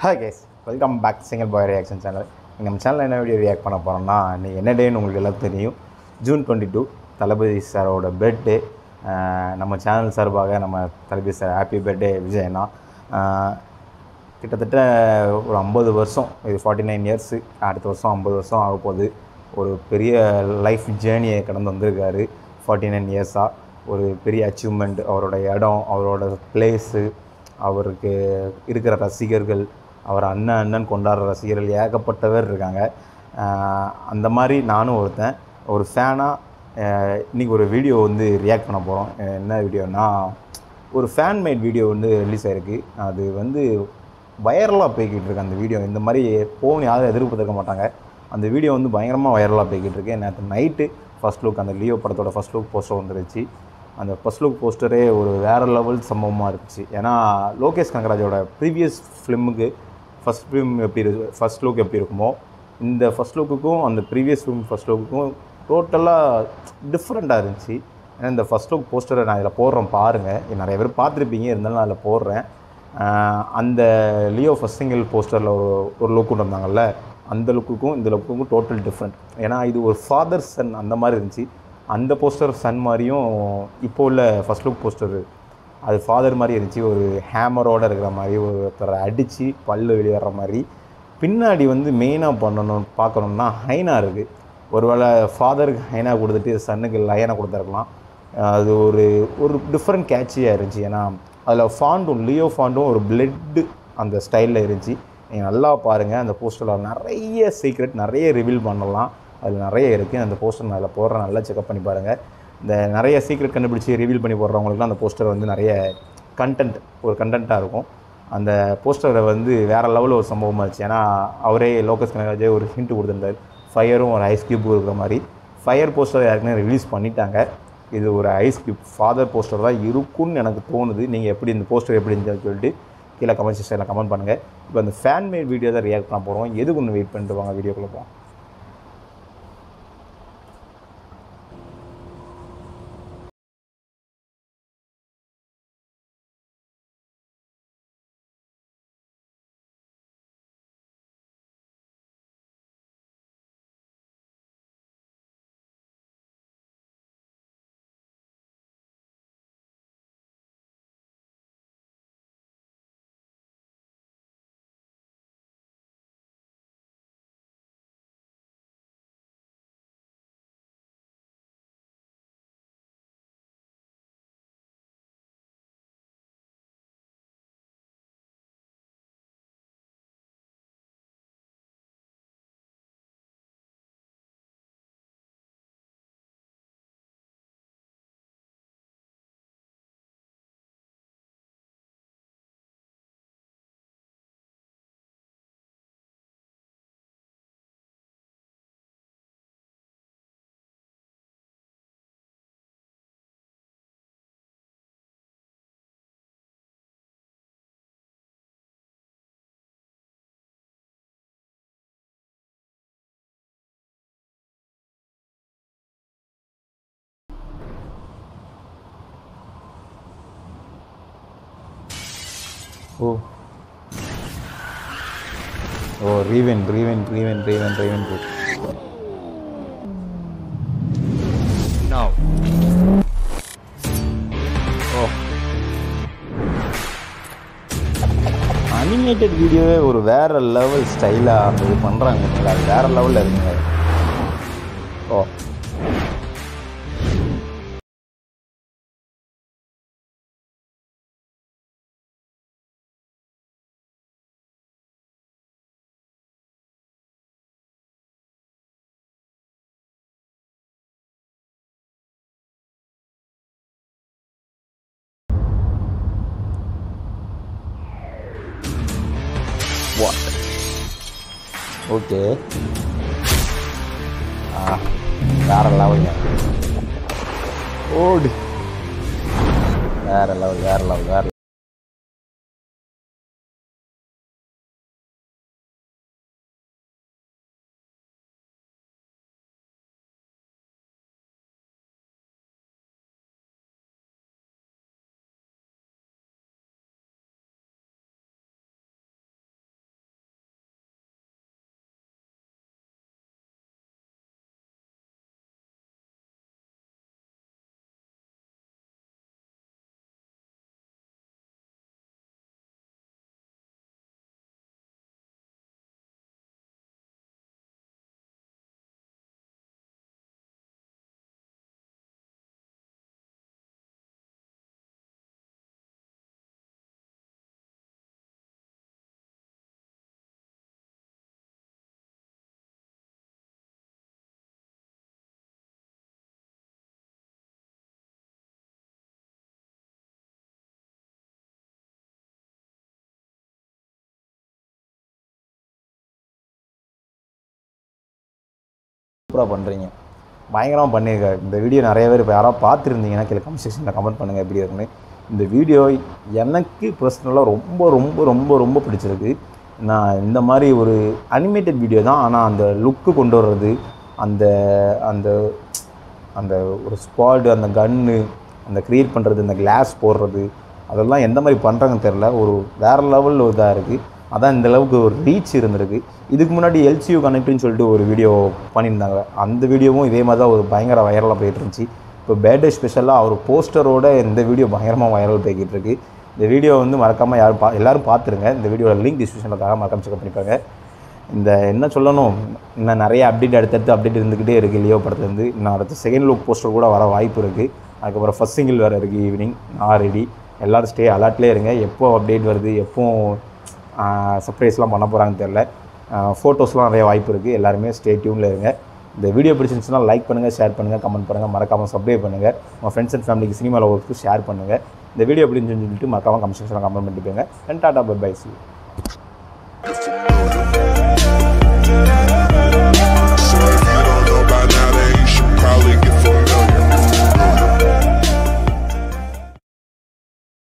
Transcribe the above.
Hi guys welcome back single boy reaction channel நம்ம சேனலில் என்ன வீடியோ ரியாக்ட் பண்ண போகிறோம்னா இன்னைக்கு என்ன டேன்னு உங்களுக்கு எல்லாம் தெரியும் ஜூன் டுவெண்ட்டி டூ தளபதி சாரோட பர்த்டே நம்ம சேனல் சார்பாக நம்ம தளபதி சார் ஹாப்பி பர்த்டே விஜயண்ணா ஆஹ், கிட்டத்தட்ட ஒரு ஐம்பது வருஷம் இது ஃபார்ட்டி நைன் இயர்ஸு அடுத்த வருஷம் ஐம்பது வருஷம் ஆக போகுது ஒரு பெரிய லைஃப் ஜேர்னியை கடந்து வந்திருக்காரு ஃபார்ட்டி நைன் இயர்ஸாக ஒரு பெரிய அச்சீவ்மெண்ட் அவரோட இடம் அவரோட பிளேஸு அவருக்கு இருக்கிற ரசிகர்கள் அவர் அண்ணன் அண்ணன் கொண்டாடுற ரசிகர்கள் ஏகப்பட்டவர் இருக்காங்க ஆஹ் அந்த மாதிரி நானும் ஒருத்தன் ஒரு ஃபேனாக இன்றைக்கி ஒரு வீடியோ வந்து ரியாக்ட் பண்ண போகிறோம் என்ன வீடியோனா ஒரு ஃபேன் மேட் வீடியோ வந்து ரிலீஸ் ஆயிருக்கு அது வந்து வைரலாக போய்கிட்டு இருக்கு அந்த வீடியோ இந்த மாதிரி போகணும் யாரும் எதிர்பார்த்துருக்க மாட்டாங்க அந்த வீடியோ வந்து பயங்கரமாக வைரலாக போய்கிட்டு இருக்கு நேற்று நைட்டு ஃபர்ஸ்ட் லுக் அந்த லியோ படத்தோட ஃபர்ஸ்ட் லுக் போஸ்டர் வந்துருச்சு அந்த ஃபர்ஸ்ட் லுக் போஸ்டரே ஒரு வேறு லெவல் சம்பவமாக இருந்துச்சு ஏன்னா லோகேஷ் கனகராஜோட ப்ரீவியஸ் ஃபிலிமுக்கு ஃபஸ்ட் ஃபிலிம் எப்படி இருக்கு ஃபர்ஸ்ட் லுக் எப்படி இருக்குமோ இந்த ஃபர்ஸ்ட் லுக்குக்கும் அந்த ப்ரீவியஸ் ஃபிலிம் ஃபர்ஸ்ட் லுக்குக்கும் டோட்டலாக டிஃப்ரெண்ட்டாக இருந்துச்சு ஏன்னா இந்த ஃபர்ஸ்ட் லுக் போஸ்டரை நான் இதில் போடுறேன் பாருங்கள் நிறைய பேர் பார்த்துருப்பீங்க இருந்தாலும் நான் அதில் போடுறேன் ஆஹ் அந்த லியோ ஃபஸ்ட் சிங்கிள் போஸ்டரில் ஒரு ஒரு லுக் கொண்டு வந்தாங்கல்ல அந்த லுக்குக்கும் இந்த லுக்குக்கும் டோட்டல் டிஃப்ரெண்ட் ஏன்னா இது ஒரு ஃபாதர் சன் அந்த மாதிரி இருந்துச்சு அந்த போஸ்டர் சன் மாதிரியும் இப்போ உள்ள ஃபர்ஸ்ட் லுக் போஸ்டர் அது ஃபாதர் மாதிரி இருந்துச்சு ஒரு ஹேமரோட இருக்கிற மாதிரி ஒருத்தரை அடித்து பல்லு வெளியேற மாதிரி பின்னாடி வந்து மெயினாக பண்ணணும் பார்க்கணும்னா ஹைனா இருக்குது ஒருவேளை ஃபாதருக்கு ஹைனா கொடுத்துட்டு சன்னுக்கு லயனை கொடுத்துருக்கலாம் அது ஒரு ஒரு டிஃப்ரெண்ட் கேட்சியாக இருந்துச்சு ஏன்னா அதில் ஃபாண்டும் லியோ ஃபாண்டும் ஒரு பிளட்டு அந்த ஸ்டைலில் இருந்துச்சு நீங்கள் நல்லா பாருங்கள் அந்த போஸ்டரில் நிறைய சீக்ரெட் நிறைய ரிவீல் பண்ணலாம் அதில் நிறைய இருக்குது அந்த போஸ்டர் நான் அதில் போடுறேன் நல்லா செக்அப் பண்ணி பாருங்கள் இந்த நிறைய சீக்ரெட் கண்டுபிடிச்சி ரிவீல் பண்ணி போடுறவங்களுக்குலாம் அந்த போஸ்டர் வந்து நிறைய கண்டென்ட் ஒரு கண்டென்ட்டாக இருக்கும் அந்த போஸ்டரை வந்து வேறு லெவலில் ஒரு சம்பவமாக இருந்துச்சு ஏன்னா அவரே லோகஸ் கனகராஜே ஒரு ஹிண்ட் கொடுத்துருந்தார் ஃபயரும் ஒரு ஐஸ் கியூப் இருக்கிற மாதிரி ஃபயர் போஸ்டர் யாருக்குமே ரிலீஸ் பண்ணிட்டாங்க இது ஒரு ஐஸ் கியூப் ஃபாதர் போஸ்டர் தான் இருக்கும்னு எனக்கு தோணுது நீங்கள் எப்படி இந்த போஸ்டர் எப்படி இருந்துச்சுன்னு சொல்லிட்டு கீழே கமெண்ட் செக்ஷனில் கமெண்ட் பண்ணுங்கள் இப்போ அந்த ஃபேன் மேட் வீடியோ தான் ரியாக்ட் பண்ண போகிறோம் எதுக்கு ஒன்று வெயிட் பண்ணிட்டு வாங்க வீடியோக்குள்ளே போவோம் ஓ ஓ ரீவென் ரீவென் ரீவென் ரீவென் ரீவென் No. ஓ அனிமேட்டட் வீடியோவே ஒரு வேற லெவல் ஸ்டைலாக அந்த இது பண்ணுறாங்க பார்த்தீங்களா அது வேற லெவலில் இருக்குங்க ஓ வாட் ஓகே ஆ வேற லெவலுங்க ஓடு வேற லெவல் வேற லெவல் வேற சூப்பராக பண்ணுறீங்க பயங்கரமாக பண்ணியிருக்காரு இந்த வீடியோ நிறைய பேர் இப்போ யாராவது பார்த்துருந்தீங்கன்னா கீழே கமெண்ட் செக்ஷனில் கமெண்ட் பண்ணுங்கள் எப்படி இருக்குன்னு இந்த வீடியோ எனக்கு பர்சனலாக ரொம்ப ரொம்ப ரொம்ப ரொம்ப பிடிச்சிருக்கு நான் இந்த மாதிரி ஒரு அனிமேட்டட் வீடியோ தான் ஆனால் அந்த லுக்கு கொண்டு வர்றது அந்த அந்த அந்த ஒரு ஸ்குவாடு அந்த கன்னு அந்த க்ரியேட் பண்ணுறது இந்த கிளாஸ் போடுறது அதெல்லாம் எந்த மாதிரி பண்ணுறாங்கன்னு தெரில ஒரு வேறு லெவலில் இதாக இருக்குது அதான் இந்த அளவுக்கு ஒரு ரீச் இருந்திருக்கு இதுக்கு முன்னாடி எல்சியூ கனெக்ட்னு சொல்லிட்டு ஒரு வீடியோ பண்ணியிருந்தாங்க அந்த வீடியோவும் இதே மாதிரி தான் ஒரு பயங்கர வைரலாக போயிட்டு இருந்துச்சு இப்போ பேர்டே ஸ்பெஷலாக அவர் போஸ்டரோட இந்த வீடியோ பயங்கரமாக வைரல் போய்கிட்டு இருக்கு இந்த வீடியோ வந்து மறக்காமல் யாரும் பா எல்லாரும் பார்த்துருங்க இந்த வீடியோட லிங்க் டிஸ்கிரிப்ஷனில் தர மறக்காம செக் பண்ணிப்பாங்க இந்த என்ன சொல்லணும் இன்னும் நிறைய அப்டேட் அடுத்தடுத்து அப்டேட் இருந்துக்கிட்டே இருக்குது லியோ படத்துலேருந்து இன்னும் அடுத்த செகண்ட் லுக் போஸ்டர் கூட வர வாய்ப்பு இருக்குது அதுக்கப்புறம் ஃபஸ்ட் சிங்கிள் வேறு இருக்குது ஈவினிங் நான் ரெடி எல்லோரும் ஸ்டே அலர்ட்லேயே இருங்க எப்போ அப்டேட் வருது எப்போ சர்ப்ரைஸ்லாம் பண்ண போகிறாங்கன்னு தெரில ஃபோட்டோஸ்லாம் நிறைய வாய்ப்பு இருக்குது எல்லாருமே ஸ்டே டியூனில் இருங்க இந்த வீடியோ பிடிச்சிருந்துச்சுன்னா லைக் பண்ணுங்கள் ஷேர் பண்ணுங்கள் கமெண்ட் பண்ணுங்கள் மறக்காமல் சப்ஸ்கிரைப் பண்ணுங்கள் உங்கள் ஃப்ரெண்ட்ஸ் அண்ட் ஃபேமிலிக்கு சினிமா லவர்ஸ்க்கு ஷேர் பண்ணுங்கள் இந்த வீடியோ எப்படி இருந்துச்சுன்னு சொல்லிட்டு மறக்காமல் கமெண்ட் செக்ஷனில் கமெண்ட் பண்ணிட்டு போங்க and tata bye bye C